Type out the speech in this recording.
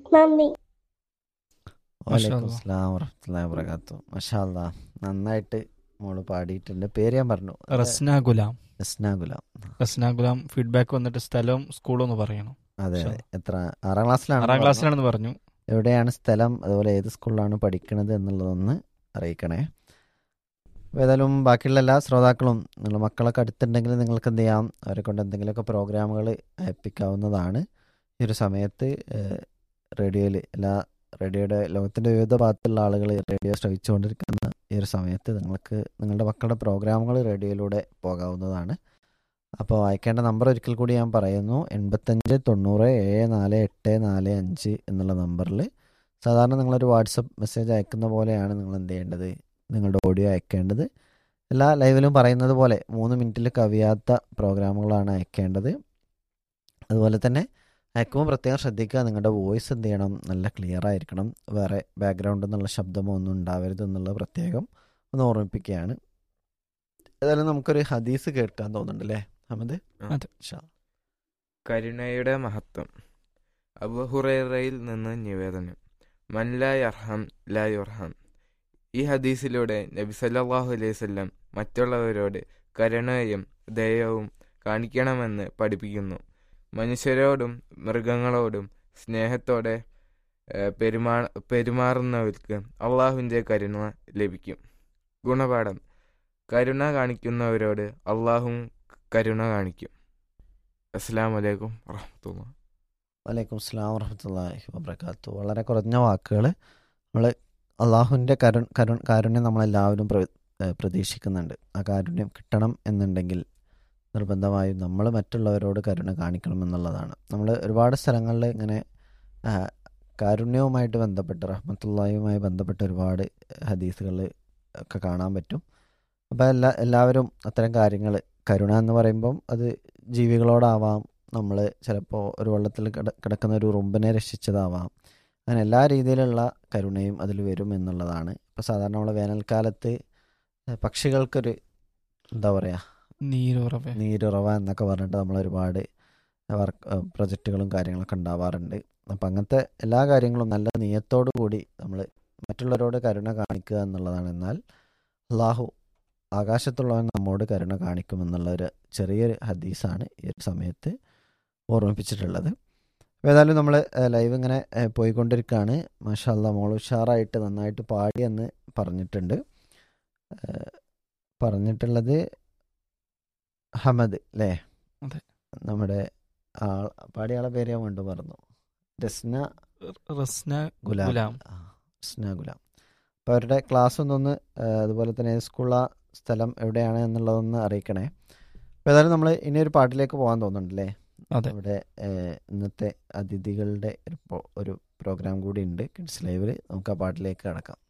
നന്ദി വലൈക്കും മാഷാ സ്ലാം വറഹ്മത്തുള്ളാഹി വബറകാത്തു മഷാ അല്ലാ നന്നായിട്ട് മോള് പാടിയിട്ടുണ്ട് പേര് ഞാൻ പറഞ്ഞു റസ്ന ഗുലാം റസ്ന ഗുലാം റസ്ന ഗുലാം ഫീഡ്ബാക്ക് വന്നിട്ട് സ്ഥലവും സ്കൂളും ഒന്ന് പറയണം അതെ മാഷാ അതെ എത്ര ആറാം ക്ലാസ്സിലാണ് ആറാം ക്ലാസ്സിലാണെന്ന് പറഞ്ഞു എവിടെയാണ് സ്ഥലം അതുപോലെ ഏത് സ്കൂളിലാണ് പഠിക്കുന്നത് എന്നുള്ളതൊന്ന് അറിയിക്കണേ അപ്പോൾ ഏതായാലും ബാക്കിയുള്ള എല്ലാ ശ്രോതാക്കളും നിങ്ങളുടെ മക്കളൊക്കെ അടുത്തുണ്ടെങ്കിൽ നിങ്ങൾക്ക് എന്ത് ചെയ്യാം അവരെ കൊണ്ട് എന്തെങ്കിലുമൊക്കെ പ്രോഗ്രാമുകൾ അയപ്പിക്കാവുന്നതാണ് ഈ ഒരു സമയത്ത് റേഡിയോയിൽ എല്ലാ റേഡിയോയുടെ ലോകത്തിൻ്റെ വിവിധ ഭാഗത്തുള്ള ആളുകൾ റേഡിയോ ശ്രവിച്ചുകൊണ്ടിരിക്കുന്ന ഈ ഒരു സമയത്ത് നിങ്ങൾക്ക് നിങ്ങളുടെ മക്കളുടെ പ്രോഗ്രാമുകൾ റേഡിയോയിലൂടെ പോകാവുന്നതാണ് അപ്പോൾ അയക്കേണ്ട നമ്പർ ഒരിക്കൽ കൂടി ഞാൻ പറയുന്നു എൺപത്തഞ്ച് തൊണ്ണൂറ് ഏഴ് നാല് എട്ട് നാല് അഞ്ച് എന്നുള്ള നമ്പറിൽ സാധാരണ നിങ്ങളൊരു വാട്സപ്പ് മെസ്സേജ് അയക്കുന്ന പോലെയാണ് നിങ്ങൾ എന്ത് ചെയ്യേണ്ടത് നിങ്ങളുടെ ഓഡിയോ അയക്കേണ്ടത് എല്ലാ ലൈവിലും പറയുന്നത് പോലെ മൂന്ന് മിനിറ്റിൽ കവിയാത്ത പ്രോഗ്രാമുകളാണ് അയക്കേണ്ടത് അതുപോലെ തന്നെ അയക്കുമ്പോൾ പ്രത്യേകം ശ്രദ്ധിക്കുക നിങ്ങളുടെ വോയിസ് എന്ത് ചെയ്യണം നല്ല ക്ലിയർ ആയിരിക്കണം വേറെ ബാക്ക്ഗ്രൗണ്ടിൽ നിന്നുള്ള ശബ്ദമോ ഒന്നും ഉണ്ടാവരുത് എന്നുള്ളത് പ്രത്യേകം ഒന്ന് ഓർമ്മിപ്പിക്കുകയാണ് ഏതായാലും നമുക്കൊരു ഹദീസ് കേൾക്കാൻ തോന്നുന്നുണ്ട് അല്ലേ അഹമ്മദ് അതെ. ഇൻഷാ. കരുണയുടെ മഹത്വം അബുഹുറയിൽ നിന്ന് നിവേദനം മൻ ലാ യർഹം ലാ യുർഹം ഈ ഹദീസിലൂടെ നബി സല്ലല്ലാഹു അലൈഹി വസല്ലം മറ്റുള്ളവരോട് കരുണയും ദയവും കാണിക്കണമെന്ന് പഠിപ്പിക്കുന്നു മനുഷ്യരോടും മൃഗങ്ങളോടും സ്നേഹത്തോടെ ഏഹ്, പെരുമാ പെരുമാറുന്നവർക്ക് അള്ളാഹുവിൻ്റെ കരുണ ലഭിക്കും ഗുണപാഠം കരുണ കാണിക്കുന്നവരോട് അള്ളാഹും കരുണ കാണിക്കും അസ്സാം വലൈക്കും വറഹമത്തുള്ള വലൈക്കും സ്ലാം വറഹമത്തല്ലാഹി വബർക്കാത്തു വളരെ കുറഞ്ഞ വാക്കുകൾ നമ്മൾ അള്ളാഹുവിൻ്റെ കരു കരു കാരുണ്യം നമ്മളെല്ലാവരും പ്ര ഏഹ് പ്രതീക്ഷിക്കുന്നുണ്ട് ആ കാരുണ്യം കിട്ടണം എന്നുണ്ടെങ്കിൽ നിർബന്ധമായും നമ്മൾ മറ്റുള്ളവരോട് കരുണ കാണിക്കണം എന്നുള്ളതാണ് നമ്മൾ ഒരുപാട് സ്ഥലങ്ങളിൽ ഇങ്ങനെ ആ, കാരുണ്യവുമായിട്ട് ബന്ധപ്പെട്ട് റഹ്മത്തുള്ളാഹിയുമായി ബന്ധപ്പെട്ട ഒരുപാട് ഹദീസുകൾ ഒക്കെ കാണാൻ പറ്റും അപ്പോൾ എല്ലാ എല്ലാവരും അത്തരം കാര്യങ്ങൾ കരുണ എന്ന് പറയുമ്പം അത് ജീവികളോടാവാം നമ്മൾ ചിലപ്പോൾ ഒരു വെള്ളത്തിൽ കിട കിടക്കുന്ന ഒരു ഉറുമ്പിനെ രക്ഷിച്ചതാവാം അങ്ങനെ എല്ലാ രീതിയിലുള്ള കരുണയും അതിൽ വരും എന്നുള്ളതാണ് ഇപ്പോൾ സാധാരണ നമ്മൾ വേനൽക്കാലത്ത് പക്ഷികൾക്കൊരു എന്താ പറയുക നീരുറവ നീരുറവ എന്നൊക്കെ പറഞ്ഞിട്ട് നമ്മൾ ഒരുപാട് വർക്ക് പ്രൊജക്റ്റുകളും കാര്യങ്ങളൊക്കെ ഉണ്ടാവാറുണ്ട് അപ്പം അങ്ങനത്തെ എല്ലാ കാര്യങ്ങളും നല്ല നീയത്തോടു കൂടി നമ്മൾ മറ്റുള്ളവരോട് കരുണ കാണിക്കുക എന്നുള്ളതാണ് എന്നാൽ അള്ളാഹു ആകാശത്തുള്ളവൻ നമ്മോട് കരുണ കാണിക്കുമെന്നുള്ള ഒരു ചെറിയൊരു ഹദീസാണ് ഈ ഒരു സമയത്ത് ഓർമ്മിപ്പിച്ചിട്ടുള്ളത് അപ്പോൾ ഏതായാലും നമ്മൾ ലൈവ് ഇങ്ങനെ ഏഹ്, പോയിക്കൊണ്ടിരിക്കുകയാണ് മാഷാ അല്ലാ മോൾ ഉഷാറായിട്ട് നന്നായിട്ട് പാടിയെന്ന് പറഞ്ഞിട്ടുണ്ട് ഏഹ്, പറഞ്ഞിട്ടുള്ളത് ഹമദ് അല്ലേ അതെ. നമ്മുടെ ആൾ പാടിയ ആളെ പേര് ഞാൻ വീണ്ടും പറഞ്ഞു രസ്ന റസ്ന ഗുലാം ഗുലാം. ആ, രസ്ന ഗുലാം അപ്പോൾ അവരുടെ ക്ലാസ് ഒന്നൊന്ന് ആ, അതുപോലെ തന്നെ ഏത് സ്കൂളാ സ്ഥലം എവിടെയാണ് എന്നുള്ളതൊന്ന് അറിയിക്കണേ അപ്പോൾ ഏതായാലും നമ്മൾ ഇനി ഒരു പാട്ടിലേക്ക് പോകാൻ തോന്നുന്നുണ്ടല്ലേ അതെ ഇവിടെ ഏഹ്, ഇന്നത്തെ അതിഥികളുടെ ഒരു പ്രോ- ഒരു പ്രോഗ്രാം കൂടി ഉണ്ട് കിഡ്സ് ലൈവിൽ നമുക്ക് ആ പാട്ടിലേക്ക് കടക്കാം